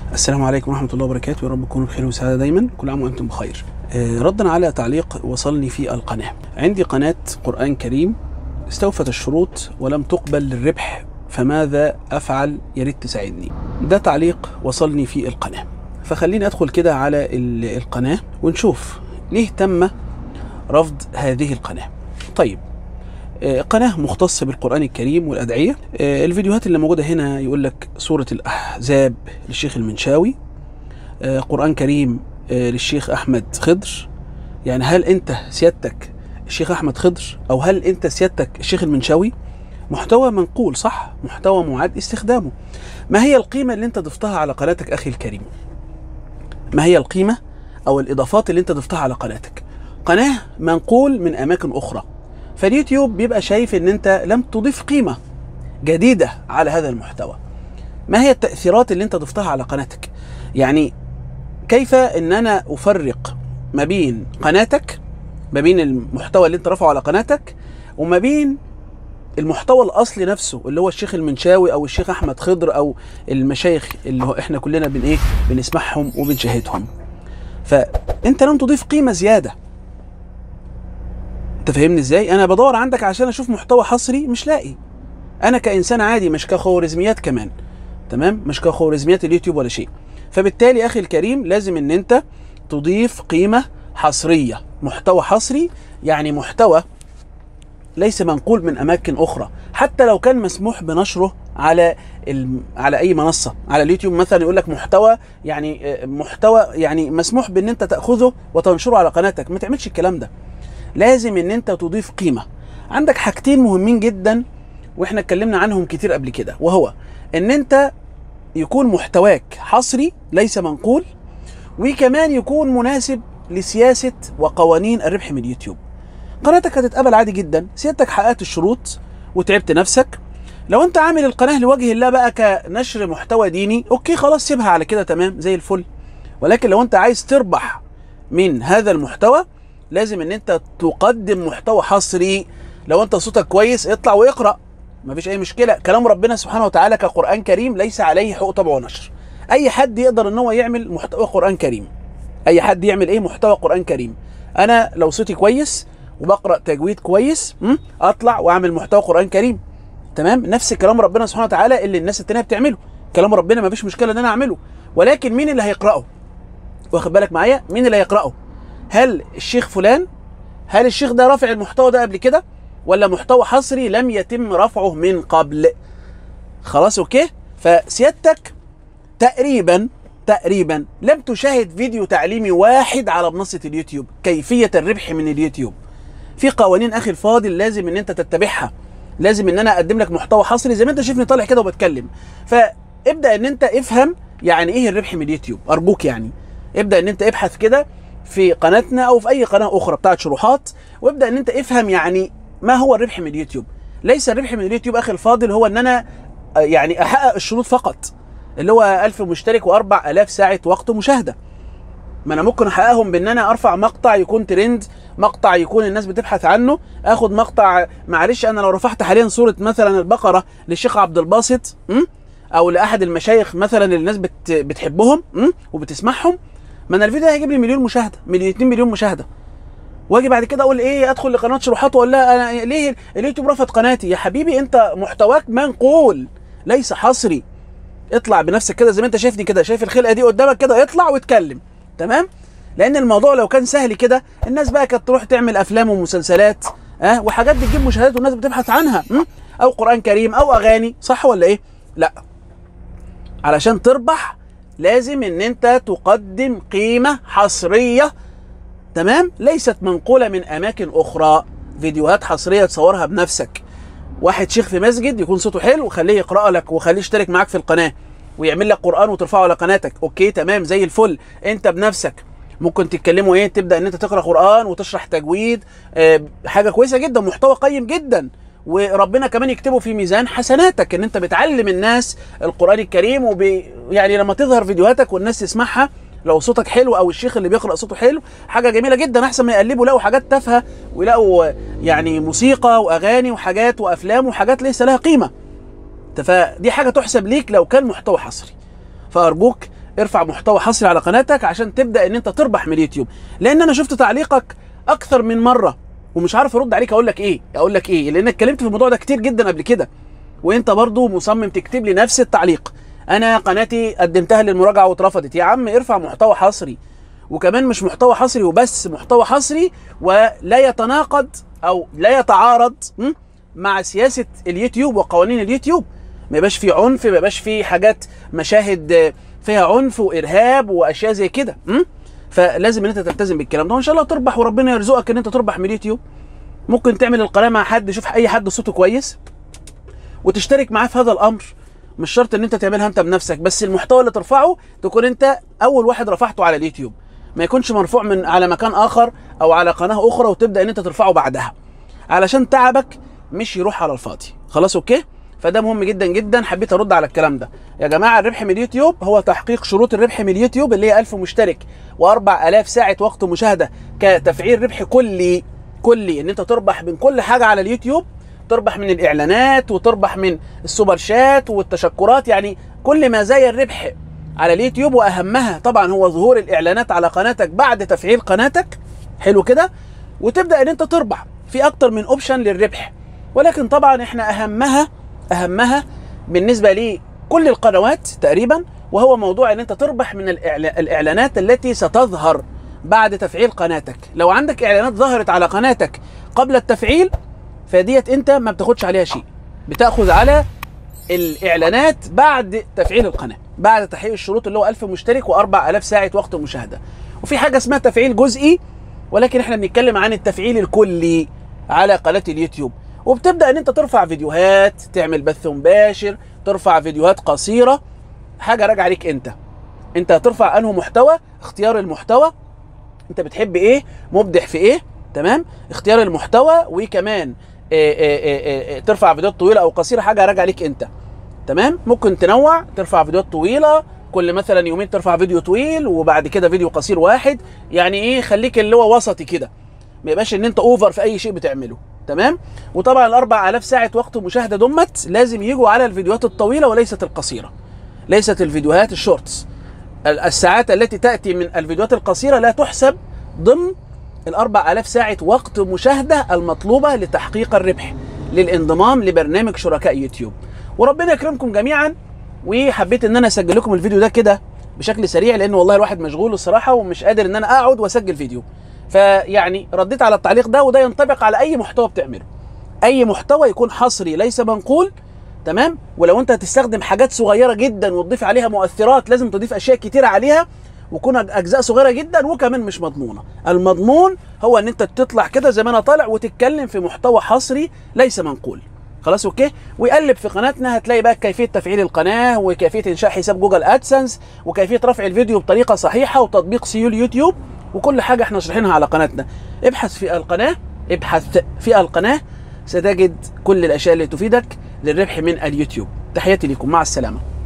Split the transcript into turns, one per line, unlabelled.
السلام عليكم ورحمة الله وبركاته يا رب تكونوا بخير وسعادة دايما كل عام وأنتم بخير آه، ردا على تعليق وصلني في القناة عندي قناة قرآن كريم استوفت الشروط ولم تقبل للربح فماذا أفعل يا ريت تساعدني ده تعليق وصلني في القناة فخليني أدخل كده على ال- القناة ونشوف ليه تم رفض هذه القناة طيب آه، قناة مختصة بالقرآن الكريم والأدعية آه، الفيديوهات اللي موجودة هنا يقول لك سورة الأحزاب للشيخ المنشاوي آه، قرآن كريم آه، للشيخ أحمد خضر يعني هل أنت سيادتك الشيخ أحمد خضر أو هل أنت سيادتك الشيخ المنشاوي محتوى منقول صح محتوى معاد استخدامه ما هي القيمة اللي أنت ضفتها على قناتك أخي الكريم ما هي القيمة أو الإضافات اللي أنت ضفتها على قناتك قناة منقول من أماكن أخرى فاليوتيوب بيبقى شايف ان انت لم تضيف قيمه جديده على هذا المحتوى ما هي التاثيرات اللي انت ضفتها على قناتك يعني كيف ان انا افرق ما بين قناتك ما بين المحتوى اللي انت رافعه على قناتك وما بين المحتوى الاصلي نفسه اللي هو الشيخ المنشاوي او الشيخ احمد خضر او المشايخ اللي هو احنا كلنا بن ايه بنسمعهم وبنشاهدهم فانت لم تضيف قيمه زياده انت فاهمني ازاي انا بدور عندك عشان اشوف محتوى حصري مش لاقي انا كانسان عادي مش كخوارزميات كمان تمام مش كخوارزميات اليوتيوب ولا شيء فبالتالي اخي الكريم لازم ان انت تضيف قيمه حصريه محتوى حصري يعني محتوى ليس منقول من اماكن اخرى حتى لو كان مسموح بنشره على الم... على اي منصه على اليوتيوب مثلا يقول لك محتوى يعني آه، محتوى يعني مسموح بان انت تاخذه وتنشره على قناتك ما تعملش الكلام ده لازم ان انت تضيف قيمه عندك حاجتين مهمين جدا واحنا اتكلمنا عنهم كتير قبل كده وهو ان انت يكون محتواك حصري ليس منقول وكمان يكون مناسب لسياسه وقوانين الربح من اليوتيوب قناتك هتتقبل عادي جدا سيادتك حققت الشروط وتعبت نفسك لو انت عامل القناه لوجه الله بقى كنشر محتوى ديني اوكي خلاص سيبها على كده تمام زي الفل ولكن لو انت عايز تربح من هذا المحتوى لازم ان انت تقدم محتوى حصري لو انت صوتك كويس اطلع واقرا مفيش اي مشكله كلام ربنا سبحانه وتعالى كقران كريم ليس عليه حقوق طبع ونشر اي حد يقدر ان هو يعمل محتوى قران كريم اي حد يعمل ايه محتوى قران كريم انا لو صوتي كويس وبقرا تجويد كويس م? اطلع واعمل محتوى قران كريم تمام نفس كلام ربنا سبحانه وتعالى اللي الناس التانيه بتعمله كلام ربنا مفيش مشكله ان انا اعمله ولكن مين اللي هيقراه واخد بالك معايا مين اللي هيقراه هل الشيخ فلان هل الشيخ ده رافع المحتوى ده قبل كده ولا محتوى حصري لم يتم رفعه من قبل خلاص اوكي فسيادتك تقريبا تقريبا لم تشاهد فيديو تعليمي واحد على منصة اليوتيوب كيفية الربح من اليوتيوب في قوانين اخي الفاضل لازم ان انت تتبعها لازم ان انا اقدم لك محتوى حصري زي ما انت شايفني طالع كده وبتكلم فابدا ان انت افهم يعني ايه الربح من اليوتيوب ارجوك يعني ابدا ان انت ابحث كده في قناتنا او في اي قناه اخرى بتاعت شروحات وابدا ان انت افهم يعني ما هو الربح من اليوتيوب ليس الربح من اليوتيوب اخي الفاضل هو ان انا آه، يعني احقق الشروط فقط اللي هو 1000 مشترك و4000 ساعه وقت مشاهده ما انا ممكن احققهم بان انا ارفع مقطع يكون ترند مقطع يكون الناس بتبحث عنه اخد مقطع معلش انا لو رفعت حاليا صوره مثلا البقره للشيخ عبد الباسط م? او لاحد المشايخ مثلا اللي الناس بت بتحبهم م? وبتسمعهم ما انا الفيديو ده هيجيب لي مليون مشاهده مليون 2 مليون مشاهده واجي بعد كده اقول ايه ادخل لقناه شروحات واقول لها انا ليه اليوتيوب رفض قناتي يا حبيبي انت محتواك منقول ليس حصري اطلع بنفسك كده زي ما انت شايفني كده شايف الخلقه دي قدامك كده اطلع واتكلم تمام لان الموضوع لو كان سهل كده الناس بقى كانت تروح تعمل افلام ومسلسلات اه وحاجات بتجيب مشاهدات والناس بتبحث عنها م? او قران كريم او اغاني صح ولا ايه لا علشان تربح لازم ان انت تقدم قيمه حصريه تمام ليست منقوله من اماكن اخرى فيديوهات حصريه تصورها بنفسك واحد شيخ في مسجد يكون صوته حلو وخليه يقرا لك وخليه يشترك معاك في القناه ويعمل لك قران وترفعه على قناتك اوكي تمام زي الفل انت بنفسك ممكن تتكلموا ايه تبدا ان انت تقرا قران وتشرح تجويد آه حاجه كويسه جدا محتوى قيم جدا وربنا كمان يكتبه في ميزان حسناتك ان انت بتعلم الناس القران الكريم وب يعني لما تظهر فيديوهاتك والناس تسمعها لو صوتك حلو او الشيخ اللي بيقرا صوته حلو حاجه جميله جدا احسن ما يقلبوا يلاقوا حاجات تافهه ويلاقوا يعني موسيقى واغاني وحاجات وافلام وحاجات ليس لها قيمه فدي حاجه تحسب ليك لو كان محتوى حصري فارجوك ارفع محتوى حصري على قناتك عشان تبدا ان انت تربح من اليوتيوب لان انا شفت تعليقك اكثر من مره ومش عارف ارد عليك اقول لك ايه اقول لك ايه لان اتكلمت في الموضوع ده كتير جدا قبل كده وانت برضو مصمم تكتب لي نفس التعليق انا قناتي قدمتها للمراجعه واترفضت يا عم ارفع محتوى حصري وكمان مش محتوى حصري وبس محتوى حصري ولا يتناقض او لا يتعارض م? مع سياسه اليوتيوب وقوانين اليوتيوب ما يبقاش فيه عنف ما يبقاش فيه حاجات مشاهد آه، فيها عنف وارهاب واشياء زي كده م? فلازم ان انت تلتزم بالكلام ده وان شاء الله تربح وربنا يرزقك ان انت تربح من اليوتيوب ممكن تعمل القناه مع حد شوف اي حد صوته كويس وتشترك معاه في هذا الامر مش شرط ان انت تعملها انت بنفسك بس المحتوى اللي ترفعه تكون انت اول واحد رفعته على اليوتيوب ما يكونش مرفوع من على مكان اخر او على قناه اخرى وتبدا ان انت ترفعه بعدها علشان تعبك مش يروح على الفاضي خلاص اوكي فده مهم جدا جدا حبيت ارد على الكلام ده يا جماعه الربح من اليوتيوب هو تحقيق شروط الربح من اليوتيوب اللي هي 1000 مشترك و4000 ساعه وقت مشاهده كتفعيل ربح كلي كلي ان انت تربح من كل حاجه على اليوتيوب تربح من الاعلانات وتربح من السوبر شات والتشكرات يعني كل مزايا الربح على اليوتيوب واهمها طبعا هو ظهور الاعلانات على قناتك بعد تفعيل قناتك حلو كده وتبدا ان انت تربح في اكتر من اوبشن للربح ولكن طبعا احنا اهمها اهمها بالنسبه لكل القنوات تقريبا وهو موضوع ان انت تربح من الإعلا- الاعلانات التي ستظهر بعد تفعيل قناتك لو عندك اعلانات ظهرت على قناتك قبل التفعيل فديت انت ما بتاخدش عليها شيء بتاخذ على الاعلانات بعد تفعيل القناه بعد تحقيق الشروط اللي هو 1000 مشترك و4000 ساعه وقت مشاهده وفي حاجه اسمها تفعيل جزئي ولكن احنا بنتكلم عن التفعيل الكلي على قناه اليوتيوب وبتبدا ان انت ترفع فيديوهات تعمل بث مباشر ترفع فيديوهات قصيره حاجه راجعه عليك انت انت هترفع انه محتوى اختيار المحتوى انت بتحب ايه مبدع في ايه تمام اختيار المحتوى وكمان إيه إيه إيه إيه ترفع فيديوهات طويله او قصيره حاجه راجعه عليك انت تمام ممكن تنوع ترفع فيديوهات طويله كل مثلا يومين ترفع فيديو طويل وبعد كده فيديو قصير واحد يعني ايه خليك اللي هو وسطي كده ما يبقاش ان انت اوفر في اي شيء بتعمله تمام وطبعا ال 4000 ساعه وقت مشاهده دمت لازم يجوا على الفيديوهات الطويله وليست القصيره ليست الفيديوهات الشورتس ال- الساعات التي تاتي من الفيديوهات القصيره لا تحسب ضمن ال 4000 ساعه وقت مشاهده المطلوبه لتحقيق الربح للانضمام لبرنامج شركاء يوتيوب وربنا يكرمكم جميعا وحبيت ان انا اسجل لكم الفيديو ده كده بشكل سريع لان والله الواحد مشغول الصراحه ومش قادر ان انا اقعد واسجل فيديو فيعني رديت على التعليق ده وده ينطبق على اي محتوى بتعمله اي محتوى يكون حصري ليس منقول تمام ولو انت هتستخدم حاجات صغيره جدا وتضيف عليها مؤثرات لازم تضيف اشياء كتيره عليها وكون اجزاء صغيره جدا وكمان مش مضمونه المضمون هو ان انت تطلع كده زي ما انا طالع وتتكلم في محتوى حصري ليس منقول خلاص اوكي ويقلب في قناتنا هتلاقي بقى كيفيه تفعيل القناه وكيفيه انشاء حساب جوجل ادسنس وكيفيه رفع الفيديو بطريقه صحيحه وتطبيق سيول يوتيوب وكل حاجه احنا شارحينها على قناتنا ابحث في القناه ابحث في القناه ستجد كل الاشياء اللي تفيدك للربح من اليوتيوب تحياتي لكم مع السلامه